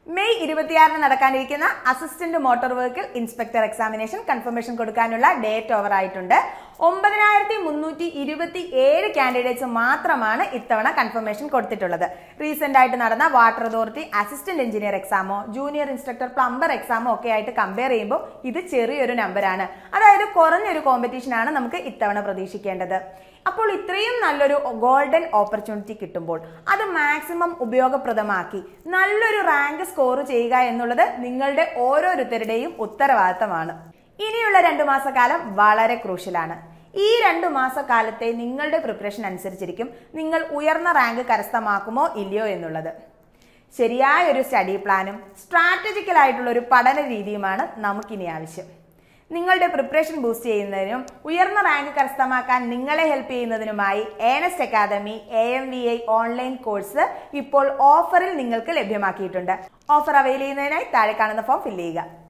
May ഇരുപത്തിയാറിന് നടക്കാനിരിക്കുന്ന assistant motor vehicle inspector examination confirmation കൊടുക്കാനുള്ള ഡേറ്റ് ഓവർ ആയിട്ടുണ്ട് ഒമ്പതിനായിരത്തി മുന്നൂറ്റി ഇരുപത്തി ഏഴ് കാൻഡിഡേറ്റ്സ് മാത്രമാണ് ഇത്തവണ കൺഫർമേഷൻ കൊടുത്തിട്ടുള്ളത് റീസെന്റ് ആയിട്ട് നടന്ന വാട്ടർ അതോറിറ്റി അസിസ്റ്റന്റ് എഞ്ചിനീയർ എക്സാമോ ജൂനിയർ ഇൻസ്ട്രക്ടർ പ്ലംബർ എക്സാമോ ഒക്കെ ആയിട്ട് കമ്പയർ ചെയ്യുമ്പോൾ ഇത് ചെറിയൊരു നമ്പറാണ് അതായത് കുറഞ്ഞൊരു കോമ്പറ്റീഷൻ ആണ് നമുക്ക് ഇത്തവണ പ്രതീക്ഷിക്കേണ്ടത് അപ്പോൾ ഇത്രയും നല്ലൊരു ഗോൾഡൻ ഓപ്പർച്യൂണിറ്റി കിട്ടുമ്പോൾ അത് മാക്സിമം ഉപയോഗപ്രദമാക്കി നല്ലൊരു റാങ്ക് സ്കോർ ചെയ്യുക എന്നുള്ളത് നിങ്ങളുടെ ഓരോരുത്തരുടെയും ഉത്തരവാദിത്തമാണ് ഇനിയുള്ള രണ്ടു മാസക്കാലം വളരെ ക്രൂഷ്യലാണ് ഈ രണ്ടു മാസക്കാലത്തെ നിങ്ങളുടെ പ്രിപ്പറേഷൻ അനുസരിച്ചിരിക്കും നിങ്ങൾ ഉയർന്ന റാങ്ക് കരസ്ഥമാക്കുമോ ഇല്ലയോ എന്നുള്ളത് ശരിയായ ഒരു സ്റ്റഡി പ്ലാനും സ്ട്രാറ്റജിക്കൽ ആയിട്ടുള്ള ഒരു പഠന രീതിയുമാണ് നമുക്കിനി ആവശ്യം നിങ്ങളുടെ പ്രിപ്പറേഷൻ ബൂസ്റ്റ് ചെയ്യുന്നതിനും ഉയർന്ന റാങ്ക് കരസ്ഥമാക്കാൻ നിങ്ങളെ ഹെൽപ്പ് ചെയ്യുന്നതിനുമായി Earnest academy A M V I online course ഇപ്പോൾ ഓഫറിൽ നിങ്ങൾക്ക് ലഭ്യമാക്കിയിട്ടുണ്ട് ഓഫർ അവൈൽ ചെയ്യുന്നതിനായി താഴെ കാണുന്ന ഫോം ഫില്ല് ചെയ്യുക